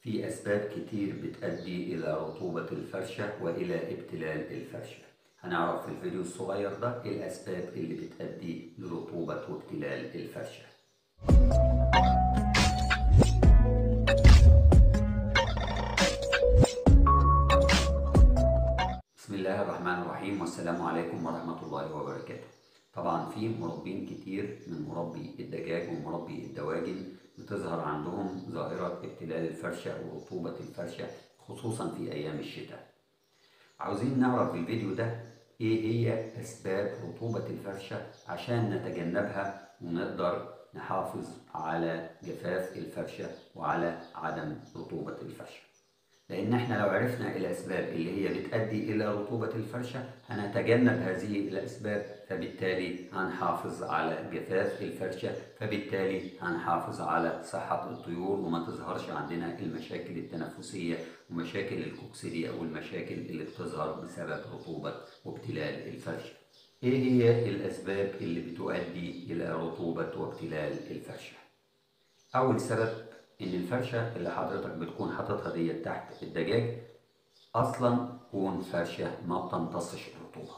في أسباب كتير بتؤدي إلى رطوبة الفرشة وإلى ابتلال الفرشة هنعرف في الفيديو الصغير ده إيه الأسباب اللي بتؤدي لرطوبة وابتلال الفرشة بسم الله الرحمن الرحيم والسلام عليكم ورحمة الله وبركاته طبعا في مربين كتير من مربي الدجاج ومربي الدواجن بتظهر عندهم ظاهرة ابتلال الفرشة ورطوبة الفرشة خصوصا في أيام الشتاء عاوزين نعرف في الفيديو ده ايه هي أسباب رطوبة الفرشة عشان نتجنبها ونقدر نحافظ على جفاف الفرشة وعلى عدم رطوبة الفرشة لأن احنا لو عرفنا الأسباب اللي هي بتؤدي إلى رطوبة الفرشة هنتجنب هذه الأسباب فبالتالي هنحافظ على جفاف الفرشة فبالتالي هنحافظ على صحة الطيور وما تظهرش عندنا المشاكل التنفسية ومشاكل الكوكسيديا والمشاكل اللي بتظهر بسبب رطوبة وابتلال الفرشة. إيه هي الأسباب اللي بتؤدي إلى رطوبة وابتلال الفرشة؟ أول سبب ان الفرشه اللي حضرتك بتكون حاططها ديت تحت الدجاج اصلا تكون فرشه ما بتمتصش الرطوبه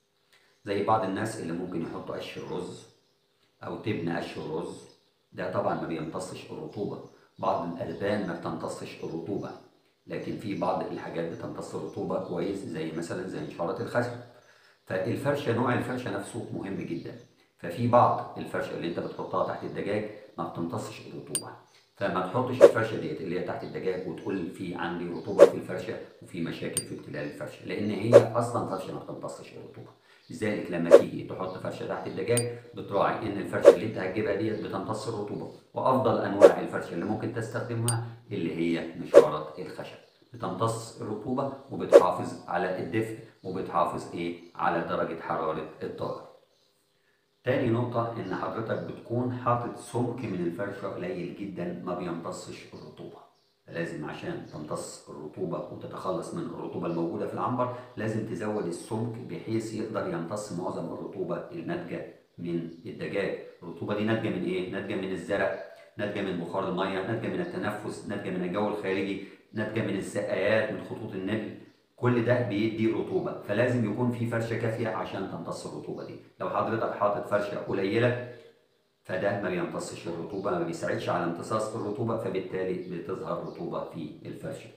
زي بعض الناس اللي ممكن يحطوا قش الرز او تبن قش الرز ده طبعا ما بيمتصش الرطوبه بعض الالبان ما بتمتصش الرطوبه لكن في بعض الحاجات بتمتص الرطوبه كويس زي مثلا زي نشاره الخشب فالفرشه نوع الفرشه نفسه مهم جدا ففي بعض الفرشه اللي انت بتحطها تحت الدجاج ما بتمتصش الرطوبه فما تحطش الفرشه ديت اللي هي تحت الدجاج وتقول في عندي رطوبه في الفرشه وفي مشاكل في ابتلال الفرشه لان هي اصلا فرشه ما بتمتصش الرطوبه لذلك لما تيجي تحط فرشه تحت الدجاج بتراعي ان الفرشه اللي انت هتجيبها ديت بتمتص الرطوبه وافضل انواع الفرشه اللي ممكن تستخدمها اللي هي نشاره الخشب بتمتص الرطوبه وبتحافظ على الدفء وبتحافظ ايه على درجه حراره الطائر تاني نقطة إن حضرتك بتكون حاطط سمك من الفرشة قليل جدا ما بيمتصش الرطوبة لازم عشان تمتص الرطوبة وتتخلص من الرطوبة الموجودة في العنبر لازم تزود السمك بحيث يقدر يمتص معظم الرطوبة الناتجة من الدجاج الرطوبة دي ناتجة من إيه؟ ناتجة من الزرع ناتجة من بخار المية ناتجة من التنفس ناتجة من الجو الخارجي ناتجة من السقايات من خطوط النبل كل ده بيدي رطوبه فلازم يكون في فرشه كافيه عشان تمتص الرطوبه دي لو حضرتك حاطط فرشه قليله فده ما بيمتصش الرطوبه ما بيساعدش على امتصاص الرطوبه فبالتالي بتظهر رطوبه في الفرشه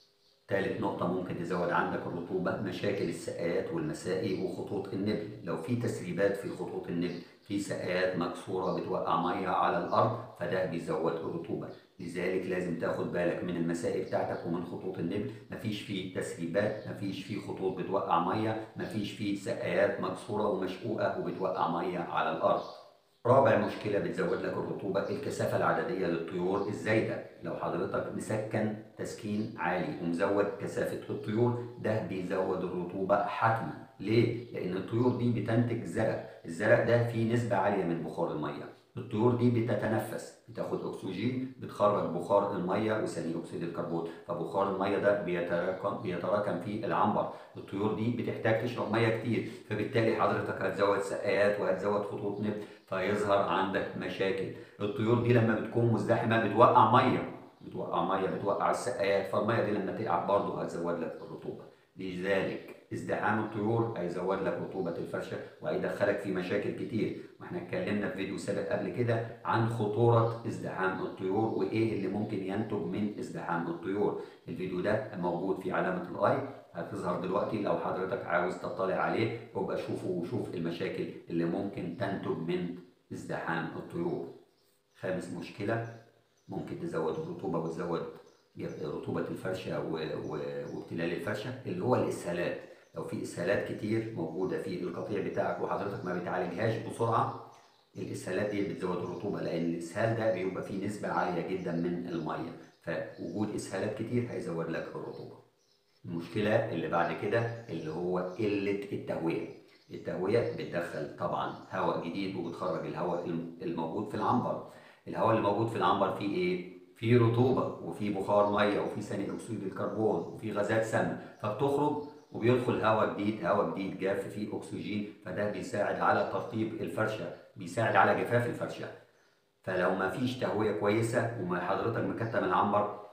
ثالث نقطة ممكن تزود عندك الرطوبة مشاكل السقايات والمسائي وخطوط النبل لو في تسريبات في خطوط النبل في سقايات مكسورة بتوقع مية على الأرض فده بيزود الرطوبة لذلك لازم تاخد بالك من المسائي بتاعتك ومن خطوط النبل مفيش فيه تسريبات مفيش فيه خطوط بتوقع مية مفيش فيه سقايات مكسورة ومشقوقة وبتوقع مية على الأرض رابع مشكلة بتزود لك الرطوبة الكثافة العددية للطيور الزايدة لو حضرتك مسكن تسكين عالي ومزود كثافة الطيور ده بيزود الرطوبة حتما ليه؟ لأن الطيور دي بتنتج زرع الزرع ده فيه نسبة عالية من بخار المية الطيور دي بتتنفس بتاخد اكسجين بتخرج بخار الميه وثاني اكسيد الكربون فبخار الميه ده بيتراكم بيتراكم في العنبر الطيور دي بتحتاج تشرب ميه كتير فبالتالي حضرتك هتزود سقايات وهتزود خطوط نبت فيظهر عندك مشاكل الطيور دي لما بتكون مزدحمه بتوقع ميه بتوقع ميه بتوقع السقايات فالميه دي لما تقع برضه هتزود لك الرطوبه لذلك ازدحام الطيور هيزود لك رطوبة الفرشة وهيدخلك في مشاكل كتير واحنا اتكلمنا في فيديو سابق قبل كده عن خطورة ازدحام الطيور وايه اللي ممكن ينتج من ازدحام الطيور الفيديو ده موجود في علامة الاي هتظهر دلوقتي لو حضرتك عاوز تطلع عليه وابقى شوفه وشوف المشاكل اللي ممكن تنتج من ازدحام الطيور خامس مشكلة ممكن تزود الرطوبة وتزود رطوبة الفرشة وابتلال الفرشة اللي هو الإسهالات لو في اسهالات كتير موجوده في القطيع بتاعك وحضرتك ما بتعالجهاش بسرعه الاسهالات دي بتزود الرطوبه لان الاسهال ده بيبقى فيه نسبه عاليه جدا من الميه فوجود اسهالات كتير هيزود لك الرطوبه المشكله اللي بعد كده اللي هو قله التهويه التهويه بتدخل طبعا هواء جديد وبتخرج الهواء الموجود في العنبر الهواء اللي موجود في العنبر فيه ايه فيه رطوبه وفيه بخار ميه وفيه ثاني اكسيد الكربون وفيه غازات سامه فبتخرج وبيدخل هواء جديد هواء جديد جاف فيه اكسجين فده بيساعد على ترطيب الفرشه بيساعد على جفاف الفرشه فلو ما فيش تهويه كويسه وما حضرتك مكتم العنبر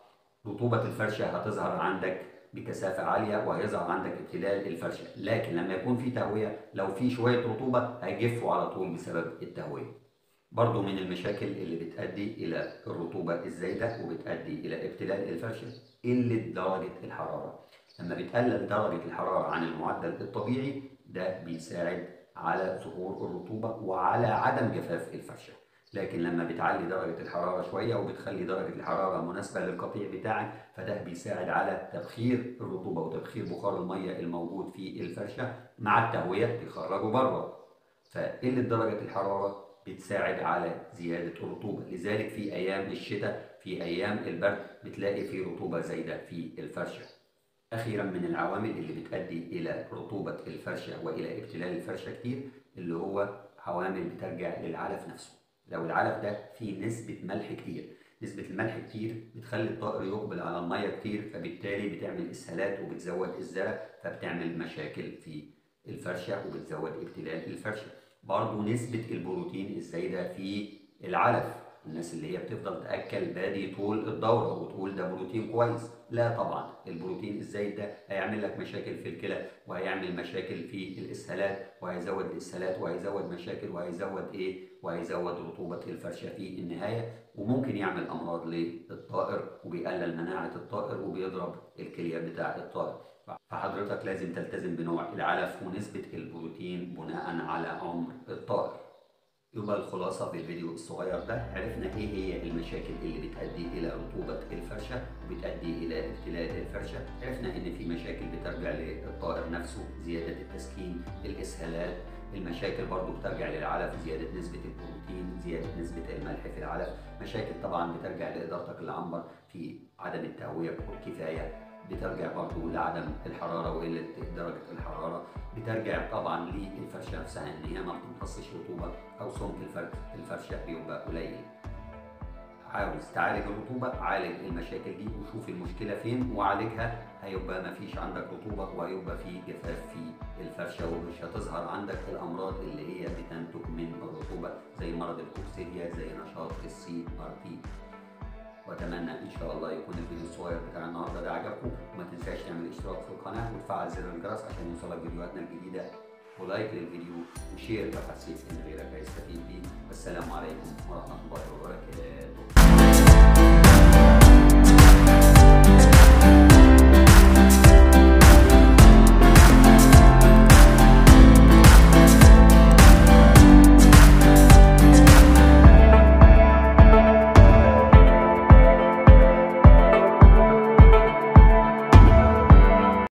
رطوبة الفرشة هتظهر عندك بكثافة عالية وهيظهر عندك ابتلال الفرشة لكن لما يكون في تهوية لو في شوية رطوبة هيجفوا على طول بسبب التهوية برضو من المشاكل اللي بتؤدي إلى الرطوبة الزايدة وبتؤدي إلى ابتلال الفرشة قلة درجة الحرارة لما بتقلل درجة الحرارة عن المعدل الطبيعي ده بيساعد على ظهور الرطوبة وعلى عدم جفاف الفرشة لكن لما بتعلي درجة الحرارة شوية وبتخلي درجة الحرارة مناسبة للقطيع بتاعك فده بيساعد على تبخير الرطوبة وتبخير بخار المية الموجود في الفرشة مع التهوية بيخرجه بره فقلة درجة الحرارة بتساعد على زيادة الرطوبة لذلك في أيام الشتاء في أيام البرد بتلاقي في رطوبة زايدة في الفرشة أخيرا من العوامل اللي بتؤدي إلى رطوبة الفرشة وإلى ابتلال الفرشة كتير اللي هو عوامل بترجع للعلف نفسه لو العلف ده فيه نسبة ملح كتير نسبة الملح كتير بتخلي الطائر يقبل على المية كتير فبالتالي بتعمل إسهالات وبتزود الزرع فبتعمل مشاكل في الفرشة وبتزود ابتلال الفرشة برضه نسبة البروتين الزايدة في العلف الناس اللي هي بتفضل تاكل بادي طول الدوره وتقول ده بروتين كويس لا طبعا البروتين الزايد ده هيعمل لك مشاكل في الكلى وهيعمل مشاكل في الاسهالات وهيزود الاسهالات وهيزود مشاكل وهيزود ايه وهيزود رطوبه الفرشه في النهايه وممكن يعمل امراض للطائر وبيقلل مناعه الطائر وبيضرب الكليه بتاع الطائر فحضرتك لازم تلتزم بنوع العلف ونسبه البروتين بناء على عمر الطائر يبقى الخلاصة في الفيديو الصغير ده عرفنا ايه هي المشاكل اللي بتؤدي الى رطوبة الفرشة وبتؤدي الى ابتلاء الفرشة عرفنا ان في مشاكل بترجع للطائر نفسه زيادة التسكين الاسهالات المشاكل برضو بترجع للعلف زيادة نسبة البروتين زيادة نسبة الملح في العلف مشاكل طبعا بترجع لإدارتك العنبر في عدم التهوية والكفاية بترجع برضه لعدم الحراره وقله درجه الحراره بترجع طبعا للفرشه نفسها ان هي ما بتمتصش رطوبه او سمك الفرشه بيبقى قليل عاوز تعالج الرطوبة عالج المشاكل دي وشوف المشكلة فين وعالجها هيبقى ما فيش عندك رطوبة وهيبقى في جفاف في الفرشة ومش هتظهر عندك الأمراض اللي هي بتنتج من الرطوبة زي مرض الكوكسيديا زي نشاط السي ار تي واتمنى ان شاء الله يكون الفيديو الصغير بتاع النهارده ده عجبكم وما تنساش تعمل اشتراك في القناه وتفعل زر الجرس عشان يوصلك فيديوهاتنا الجديده ولايك للفيديو وشير لو حسيت ان غيرك هيستفيد بيه والسلام عليكم ورحمه الله وبركاته